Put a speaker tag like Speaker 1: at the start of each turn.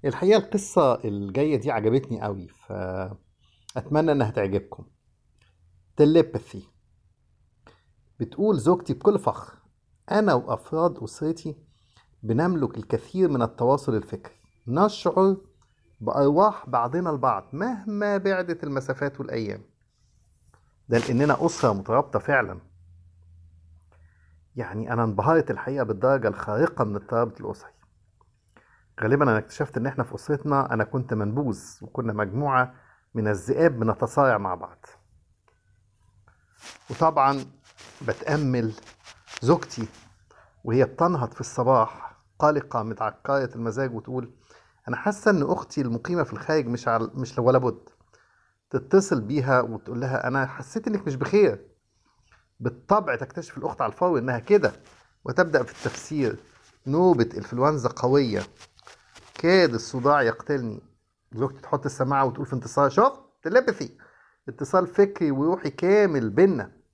Speaker 1: الحقيقة القصة الجاية دي عجبتني قوي فأتمنى إنها تعجبكم تليباثي بتقول زوجتي بكل فخر أنا وأفراد أسرتي بنملك الكثير من التواصل الفكري نشعر بأرواح بعضنا البعض مهما بعدت المسافات والأيام ده لأننا أسرة مترابطة فعلا يعني أنا انبهرت الحقيقة بالدرجة الخارقة من الترابط الأسري غالبا أنا اكتشفت إن إحنا في أسرتنا أنا كنت منبوذ وكنا مجموعة من الذئاب بنتصارع مع بعض وطبعا بتأمل زوجتي وهي بتنهض في الصباح قلقة متعكرة المزاج وتقول أنا حاسة إن أختي المقيمة في الخارج مش عل... مش ولا بد تتصل بيها وتقول لها أنا حسيت إنك مش بخير بالطبع تكتشف الأخت على الفور إنها كده وتبدأ في التفسير نوبة إنفلونزا قوية كاد الصداع يقتلني زوجتي تحط السماعة وتقول في انتصار شفت تلبثي اتصال فكري وروحي كامل بينا